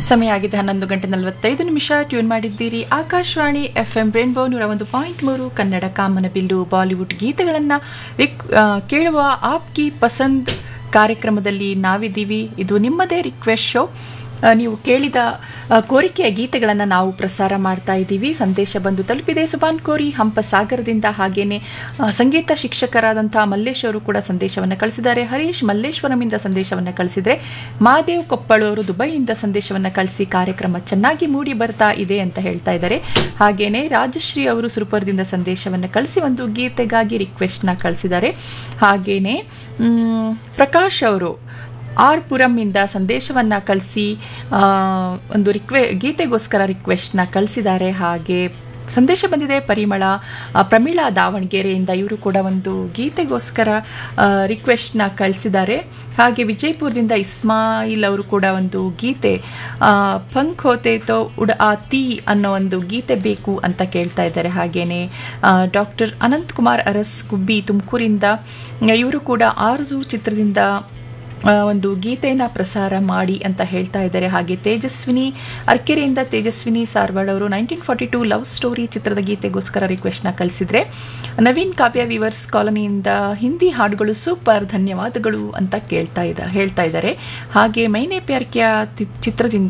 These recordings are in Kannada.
ಸಮಯ ಆಗಿದೆ ಹನ್ನೊಂದು ಗಂಟೆ ನಲವತ್ತೈದು ನಿಮಿಷ ಟ್ಯೂನ್ ಮಾಡಿದ್ದೀರಿ ಆಕಾಶವಾಣಿ ಎಫ್ ಎಂ ರೇನ್ಬೋ ನೂರ ಒಂದು ಪಾಯಿಂಟ್ ಮೂರು ಕನ್ನಡ ಕಾಮನಬಿಲ್ಲು ಬಾಲಿವುಡ್ ಗೀತೆಗಳನ್ನು ರಿಕ್ ಆ, ಕೇಳುವ ಆಪ್ಕಿ ಪಸಂದ್ ಕಾರ್ಯಕ್ರಮದಲ್ಲಿ ನಾವಿದ್ದೀವಿ ಇದು ನಿಮ್ಮದೇ ರಿಕ್ವೆಸ್ಟ್ ಶೋ ಆ, ನೀವು ಕೇಳಿದ ಆ, ಕೋರಿಕೆಯ ಗೀತೆಗಳನ್ನು ನಾವು ಪ್ರಸಾರ ಮಾಡ್ತಾ ಇದ್ದೀವಿ ಸಂದೇಶ ಬಂದು ತಲುಪಿದೆ ಸುಬಾನ್ ಕೋರಿ ಹಂಪ ಸಾಗರದಿಂದ ಹಾಗೇನೆ ಆ, ಸಂಗೀತ ಶಿಕ್ಷಕರಾದಂಥ ಮಲ್ಲೇಶ್ ಅವರು ಕೂಡ ಸಂದೇಶವನ್ನು ಕಳಿಸಿದ್ದಾರೆ ಹರೀಶ್ ಮಲ್ಲೇಶ್ವರಮಿಂದ ಸಂದೇಶವನ್ನು ಕಳಿಸಿದರೆ ಮಾದೇವ್ ಕೊಪ್ಪಳವರು ದುಬೈಯಿಂದ ಸಂದೇಶವನ್ನು ಕಳಿಸಿ ಕಾರ್ಯಕ್ರಮ ಚೆನ್ನಾಗಿ ಮೂಡಿ ಬರ್ತಾ ಇದೆ ಅಂತ ಹೇಳ್ತಾ ಇದ್ದಾರೆ ಹಾಗೇನೆ ರಾಜಶ್ರೀ ಅವರು ಸುರುಪುರದಿಂದ ಸಂದೇಶವನ್ನು ಕಳಿಸಿ ಒಂದು ಗೀತೆಗಾಗಿ ರಿಕ್ವೆಸ್ಟ್ನ ಕಳಿಸಿದ್ದಾರೆ ಹಾಗೇನೆ ಮ್, ಪ್ರಕಾಶ್ ಅವರು ಆರ್ ಪುರಂನಿಂದ ಸಂದೇಶವನ್ನ ಕಳಿಸಿ ಆ, ಒಂದು ರಿಕ್ವೆ ಗೀತೆಗೋಸ್ಕರ ರಿಕ್ವೆಸ್ಟ್ನ ಕಳಿಸಿದ್ದಾರೆ ಹಾಗೆ ಸಂದೇಶ ಬಂದಿದೆ ಪರಿಮಳ ಆ, ಪ್ರಮೀಳಾ ದಾವಣಗೆರೆಯಿಂದ ಇವರು ಕೂಡ ಒಂದು ಗೀತೆಗೋಸ್ಕರ ರಿಕ್ವೆಸ್ಟ್ನ ಕಳಿಸಿದ್ದಾರೆ ಹಾಗೆ ವಿಜಯಪುರದಿಂದ ಇಸ್ಮಾಯಿಲ್ ಅವರು ಕೂಡ ಒಂದು ಗೀತೆ ಆ, ಪಂಖ್ ಹೋತೆ ತೋ ಉಡ ಆ ತೀ ಅನ್ನೋ ಒಂದು ಗೀತೆ ಬೇಕು ಅಂತ ಕೇಳ್ತಾ ಇದ್ದಾರೆ ಹಾಗೇನೆ ಡಾಕ್ಟರ್ ಅನಂತ್ ಕುಮಾರ್ ಅರಸ್ ಗುಬ್ಬಿ ತುಮಕೂರಿಂದ ಇವರು ಕೂಡ ಆರ್ಜು ಚಿತ್ರದಿಂದ ಆ, ಒಂದು ಗೀತೆಯನ್ನು ಪ್ರಸಾರ ಮಾಡಿ ಅಂತ ಹೇಳ್ತಾ ಇದ್ದಾರೆ ಹಾಗೆ ತೇಜಸ್ವಿನಿ ಅರ್ಕೆರೆಯಿಂದ ತೇಜಸ್ವಿನಿ ಸಾರ್ವಾಡ್ ಅವರು nineteen forty two love story ಚಿತ್ರದ ಗೀತೆಗೋಸ್ಕರ ರಿಕ್ವೆಸ್ಟ್ನ ಕಳಿಸಿದ್ರೆ ನವೀನ್ ಕಾವ್ಯ ವಿವರ್ಸ್ ಕಾಲೋನಿಯಿಂದ ಹಿಂದಿ ಹಾಡುಗಳು ಸೂಪರ್ ಧನ್ಯವಾದಗಳು ಅಂತ ಕೇಳ್ತಾ ಇದ್ದ ಹೇಳ್ತಾ ಇದ್ದಾರೆ ಹಾಗೆ ಮೈನೆ ಪ್ಯಾರ್ಕ್ಯ ತಿ- ಚಿತ್ರದಿಂದ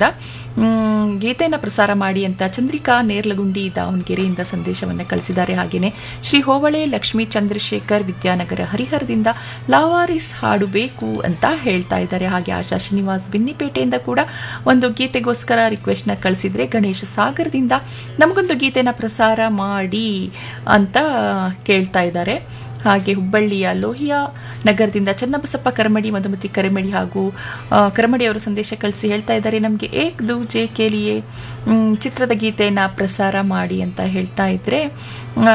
ಮ್, ಗೀತೆಯನ್ನು ಪ್ರಸಾರ ಮಾಡಿ ಅಂತ ಚಂದ್ರಿಕಾ ನೇರ್ಲಗುಂಡಿ ದಾವಣಗೆರೆಯಿಂದ ಸಂದೇಶವನ್ನು ಕಳಿಸಿದ್ದಾರೆ ಹಾಗೆಯೇ ಶ್ರೀ ಹೋಬಳೆ ಲಕ್ಷ್ಮೀ ಚಂದ್ರಶೇಖರ್ ವಿದ್ಯಾನಗರ ಹರಿಹರದಿಂದ ಲಾವಾರಿಸ್ ಹಾಡು ಬೇಕು ಅಂತ ಹೇಳ್ತಾ ಇದ್ದಾರೆ ಹಾಗೆ ಆಶಾ ಶ್ರೀನಿವಾಸ್ ಬಿನ್ನಿಪೇಟೆಯಿಂದ ಕೂಡ ಒಂದು ಗೀತೆಗೋಸ್ಕರ ರಿಕ್ವೆಸ್ಟ್ನ ಕಳಿಸಿದ್ರೆ ಗಣೇಶ ಸಾಗರದಿಂದ ನಮಗೊಂದು ಗೀತೆನ ಪ್ರಸಾರ ಮಾಡಿ ಅಂತ ಕೇಳ್ತಾ ಇದ್ದಾರೆ ಹಾಗೆ ಹುಬ್ಬಳ್ಳಿಯ ಲೋಹಿಯಾ ನಗರದಿಂದ ಚನ್ನಬಸಪ್ಪ ಕರಮಡಿ ಮಧುಮತಿ ಕರಮಡಿ ಹಾಗೂ ಆ, ಕರಮಡಿ ಅವರು ಸಂದೇಶ ಕಳಿಸಿ ಹೇಳ್ತಾ ಇದ್ದಾರೆ ನಮಗೆ ಏಕ್ ದೂಜೆ ಕೇಳಿಯೇ ಮ್, ಚಿತ್ರದ ಗೀತೆಯನ್ನು ಪ್ರಸಾರ ಮಾಡಿ ಅಂತ ಹೇಳ್ತಾ ಇದ್ರೆ ಆ,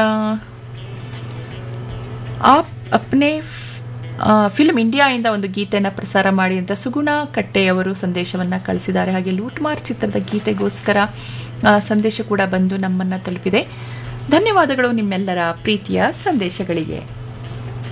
ಆಪ್ ಅಪ್ನೆ ಫಿಲ್ಮ್ ಇಂಡಿಯಾಯಿಂದ ಒಂದು ಗೀತೆಯನ್ನು ಪ್ರಸಾರ ಮಾಡಿ ಅಂತ ಸುಗುಣ ಕಟ್ಟೆಯವರು ಸಂದೇಶವನ್ನು ಕಳಿಸಿದ್ದಾರೆ ಹಾಗೆ ಲೂಟ್ಮಾರ್ ಚಿತ್ರದ ಗೀತೆಗೋಸ್ಕರ ಆ, ಸಂದೇಶ ಕೂಡ ಬಂದು ನಮ್ಮನ್ನು ತಲುಪಿದೆ ಧನ್ಯವಾದಗಳು ನಿಮ್ಮೆಲ್ಲರ ಪ್ರೀತಿಯ ಸಂದೇಶಗಳಿಗೆ